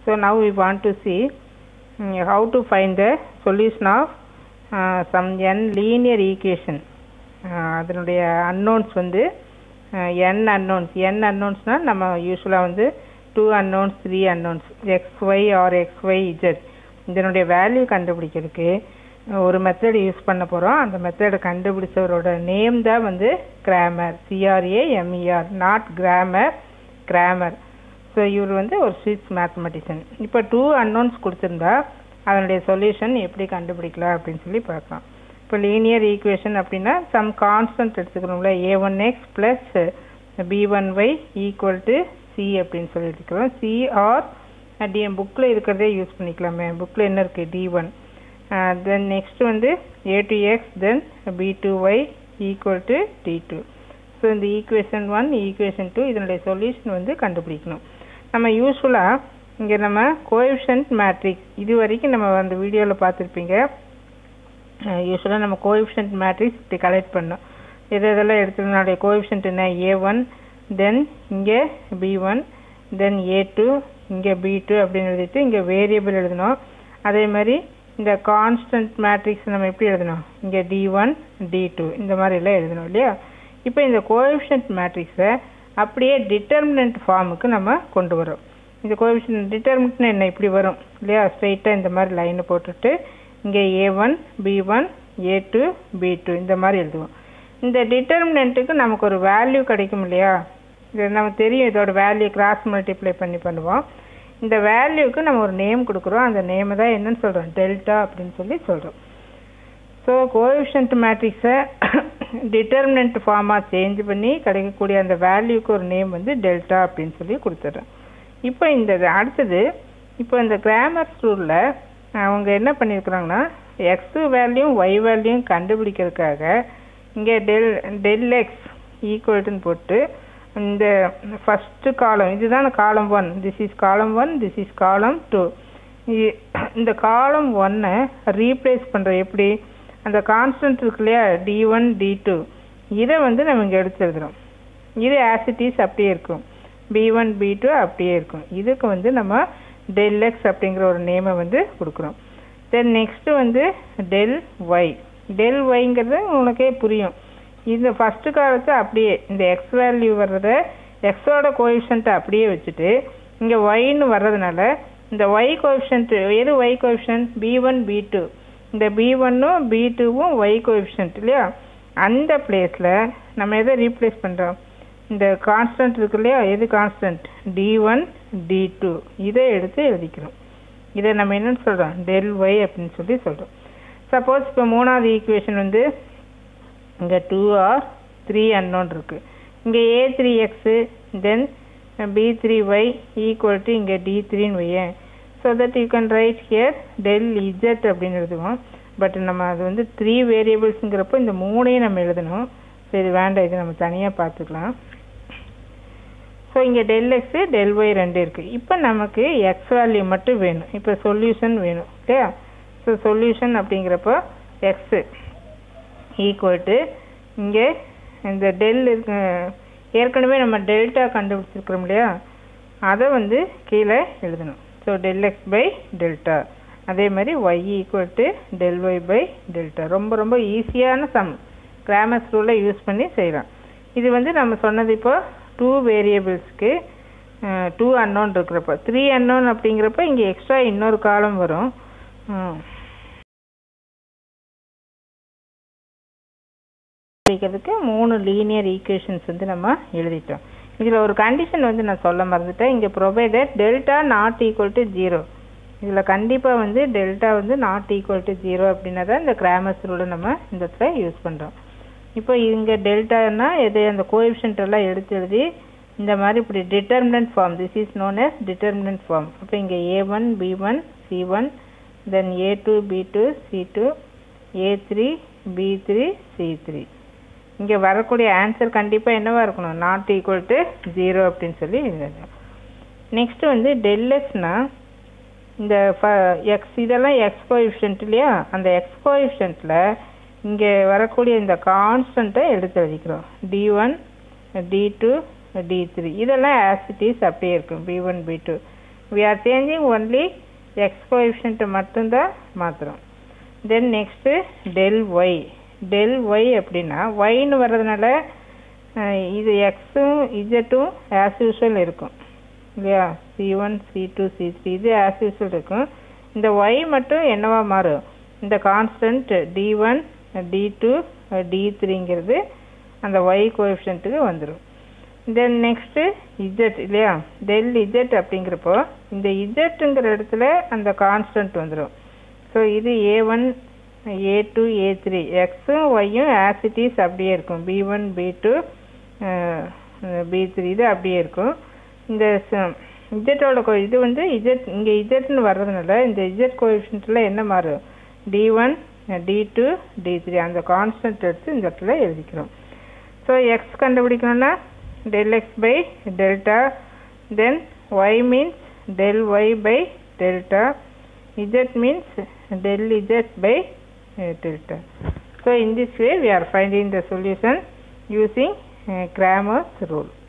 So now we want to see mm, how to find the solution of uh, some n linear equation. Uh, அதனுடைய unknowns வந்து uh, n unknowns n unknownsனால் நம்ம யூஸ்வலாக வந்து two unknowns three unknowns x y or x y z இதனுடைய value கண்டுபிடிக்கிறதுக்கு ஒரு method use பண்ண போகிறோம் அந்த மெத்தடை கண்டுபிடிச்சவரோட நேம் தான் வந்து Cramer C R A M E R not Cramer Cramer so இவர் வந்து ஒரு ஸ்வீட்ஸ் மேத்தமெட்டிஷியன் இப்போ டூ அன்னோன்ஸ் கொடுத்துருந்தா அதனுடைய சொல்யூஷன் எப்படி கண்டுபிடிக்கலாம் அப்படின்னு சொல்லி பார்க்கலாம் இப்போ லீனியர் ஈக்குவேஷன் அப்படின்னா சம் கான்ஸ்டன்ட் எடுத்துக்கணும்ல a one x plus b one y equal to c அப்படின்னு சொல்லி எடுத்துக்கிறோம் சி ஆர் டி புக்கில் இருக்கிறதே யூஸ் பண்ணிக்கலாமே புக்கில் என்ன இருக்குது டி ஒன் தென் நெக்ஸ்ட் வந்து a two x then b two y equal to d two so இந்த ஈக்குவேஷன் ஒன் ஈக்குவேஷன் டூ இதனுடைய சொல்யூஷன் வந்து கண்டுபிடிக்கணும் நம்ம யூஸ்ஃபுல்லாக இங்கே நம்ம கோஎஃபிஷியன்ட் மேட்ரிக்ஸ் இது வரைக்கும் நம்ம அந்த வீடியோவில் பார்த்துருப்பீங்க யூஸ்வலாக நம்ம கோஎஃபிஷியன்ட் மேட்ரிக்ஸ் இப்படி கலெக்ட் பண்ணோம் எது இதெல்லாம் எடுத்ததுனுடைய கோஎஃபிஷியன்ட் என்ன ஏ ஒன் தென் இங்கே b one then a two இங்கே பி டூ அப்படின்னு எழுதிட்டு இங்கே வேரியபிள் எழுதணும் அதே மாதிரி இந்த கான்ஸ்டன்ட் மேட்ரிக்ஸ் நம்ம எப்படி எழுதணும் இங்கே டி ஒன் டி டூ இந்த மாதிரிலாம் எழுதணும் இல்லையா இப்போ இந்த கோஎஃபிஷியன்ட் மேட்ரிக்ஸை அப்படியே டிட்டர்மினன்ட் ஃபார்முக்கு நம்ம கொண்டு வரோம் இந்த கோஎஃபிஷியன்ட் டிட்டர்மினன்ட்னு என்ன இப்படி வரும் இல்லையா ஸ்ட்ரைட்டாக இந்த மாதிரி லைனை போட்டுட்டு இங்கே a one b one a two b two இந்த மாதிரி எழுதுவோம் இந்த டிட்டர்மினண்ட்டுக்கு நமக்கு ஒரு வேல்யூ கிடைக்கும் இல்லையா இது நமக்கு தெரியும் இதோட வேல்யூ கிராஸ் மல்டிப்ளை பண்ணி பண்ணுவோம் இந்த வேல்யூக்கு நம்ம ஒரு நேம் கொடுக்குறோம் அந்த நேமை தான் என்னன்னு சொல்கிறோம் டெல்டா அப்படின்னு சொல்லி சொல்கிறோம் ஸோ கோஎஃபிஷியன்ட் மேட்ரிக்ஸை டிட்டர்மினன்ட் ஃபார்மாக சேஞ்ச் பண்ணி கிடைக்கக்கூடிய அந்த வேல்யூக்கு ஒரு நேம் வந்து டெல்டா அப்படின்னு சொல்லி கொடுத்துட்றேன் இப்போ இந்த அடுத்தது இப்போ இந்த கிராமர் ரூலில் அவங்க என்ன பண்ணியிருக்கிறாங்கன்னா எக்ஸ் வேல்யூ ஒய் வேல்யூ கண்டுபிடிக்கிறதுக்காக இங்கே டெல் டெல் எக்ஸ் ஈக்குவல்ட்டுன்னு போட்டு இந்த ஃபஸ்ட்டு காலம் இதுதான் column one this is column one this is column two இந்த காலம் ஒன்னை ரீப்ளேஸ் பண்ணுற எப்படி அந்த கான்ஸ்டன்ட் இருக்கு இல்லையா டி ஒன் டி டூ இதை வந்து நம்ம இங்கே எடுத்து எழுதுகிறோம் இது ஆசிட்டிஸ் அப்படியே இருக்கும் பி ஒன் பி டூ அப்படியே இருக்கும் இதுக்கு வந்து நம்ம டெல் எக்ஸ் அப்படிங்கிற ஒரு நேமை வந்து கொடுக்குறோம் தென் நெக்ஸ்ட்டு வந்து டெல் ஒய் டெல் ஒய்ங்கிறது உனக்கே புரியும் இந்த ஃபஸ்ட்டு காலத்தை அப்படியே இந்த எக்ஸ் வேல்யூ வர்றத எக்ஸோட கோஎஃபிஷியன்ட்டை அப்படியே வச்சுட்டு இங்கே ஒய்ன்னு வர்றதுனால இந்த ஒய் கோஎஃபிஷியன்ட் எது y coefficient b one b two இந்த பி ஒன்னும் பி டூவும் ஒய் கோஎஃபிஷியன்ட் இல்லையா அந்த பிளேஸில் நம்ம எதை ரீப்ளேஸ் பண்ணுறோம் இந்த கான்ஸ்டன்ட் இருக்கு இல்லையா எது constant d one d two இதை எடுத்து எழுதிக்கிறோம் இதை நம்ம என்னன்னு சொல்கிறோம் டெல் ஒய் அப்படின்னு சொல்லி சொல்கிறோம் சப்போஸ் இப்போ மூணாவது ஈக்குவேஷன் வந்து இங்கே டூ ஆர் த்ரீ அன்னோன் இருக்குது இங்கே a three x then b three y equal to இங்கே டி த்ரீன்னு வையேன் so that you can write here del z அப்படின்னு எழுதுவோம் பட் நம்ம அது வந்து த்ரீ வேரியபிள்ஸுங்கிறப்போ இந்த மூணையும் நம்ம எழுதணும் ஸோ இது வேண்டாம் இது நம்ம தனியாக பார்த்துக்கலாம் ஸோ இங்கே டெல் எக்ஸு டெல் ஒய் ரெண்டு இருக்குது இப்போ நமக்கு எக்ஸ் வேல்யூ மட்டும் வேணும் இப்போ சொல்யூஷன் வேணும் இல்லையா ஸோ சொல்யூஷன் அப்படிங்கிறப்போ எக்ஸு ஈக்குவல் டு இங்கே இந்த டெல் இருக்கு ஏற்கனவே நம்ம டெல்டா கண்டுபிடிச்சிருக்கிறோம் இல்லையா அதை வந்து கீழே எழுதணும் so del x by delta அதே மாதிரி y equal to del y by delta ரொம்ப ரொம்ப ஈஸியான சம் கிராமர்ஸ் ரூலை யூஸ் பண்ணி செய்யலாம் இது வந்து நம்ம சொன்னது இப்போ டூ வேரியபிள்ஸ்க்கு டூ அன்னோன் இருக்கிறப்ப த்ரீ அன்னோன் அப்படிங்கிறப்ப இங்கே எக்ஸ்ட்ரா இன்னொரு காலம் வரும் படிக்கிறதுக்கு மூணு லீனியர் ஈக்குவேஷன்ஸ் வந்து நம்ம எழுதிட்டோம் இதில் ஒரு கண்டிஷன் வந்து நான் சொல்ல மறந்துட்டேன் இங்கே provided delta not equal to zero இதில் கண்டிப்பாக வந்து டெல்டா வந்து நாட் ஈக்குவல் டு ஜீரோ அப்படின்னா தான் இந்த கிராமர்ஸ் ரூலை நம்ம இந்த இடத்துல யூஸ் பண்ணுறோம் இப்போ இங்கே டெல்டான்னா எது அந்த கோஎஃபிஷியன்ட் எல்லாம் எடுத்து எழுதி இந்த மாதிரி இப்படி determinant form this is known as determinant form அப்போ இங்கே a one b one c one then a two b two c two a three b three c three இங்கே வரக்கூடிய ஆன்சர் கண்டிப்பாக என்னவா இருக்கணும் நாட் ஈக்குவல் டு ஜீரோ அப்படின்னு சொல்லி எழுதணும் நெக்ஸ்ட்டு வந்து டெல் எக்ஸ்னால் இந்த ஃப எக்ஸ் இதெல்லாம் எக்ஸ் கோஎஃபிஷியன்ட் இல்லையா அந்த எக்ஸ் கோஎஃபிஷியன்ட்டில் இங்கே வரக்கூடிய இந்த கான்ஸ்டண்ட்டை எடுத்து எழுதிக்கிறோம் d one d two d three இதெல்லாம் ஆசிட்டிஸ் அப்படியே இருக்கும் b one b two we are changing only x coefficient மட்டும்தான் மாற்றுறோம் then next del y del y அப்படின்னா ஒய்னு வர்றதுனால அஹ், இது எக்ஸும் இஜட்டும் ஆஸ் யூஷுவல் இருக்கும் இல்லையா c one c two c three இது ஆஸ் யூஷுவல் இருக்கும் இந்த ஒய் மட்டும் என்னவா மாறும் இந்த constant d one d two d த்ரீங்கிறது அந்த ஒய் கோஎஃபிஷியன்ட்டுக்கு வந்துடும் தென் நெக்ஸ்ட்டு இஜெட் இல்லையா டெல் இஜெட் அப்படிங்கிறப்போ இந்த இஜெட்டுங்கிற இடத்துல அந்த கான்ஸ்டன்ட் வந்துடும் ஸோ இது a one a two a three எக்ஸும் ஒய்யும் ஆசிட்டிஸ் அப்படியே இருக்கும் b one b two b three இது அப்படியே இருக்கும் இந்த இஜெட்டோட கோ இது வந்து இஜெட் இங்கே இஜெட்னு வர்றதுனால இந்த இஜெட் கோஎஃபிஷியன்ட்டில் என்ன மாறும் d one d two d three அந்த கான்ஸ்டன்ட் எடுத்து இந்த இடத்துல எழுதிக்கிறோம் ஸோ எக்ஸ் கண்டுபிடிக்கணும்னா del x by delta then y means del y by delta z means del z by uh, delta so in this way we are finding the solution using uh, Cramer's rule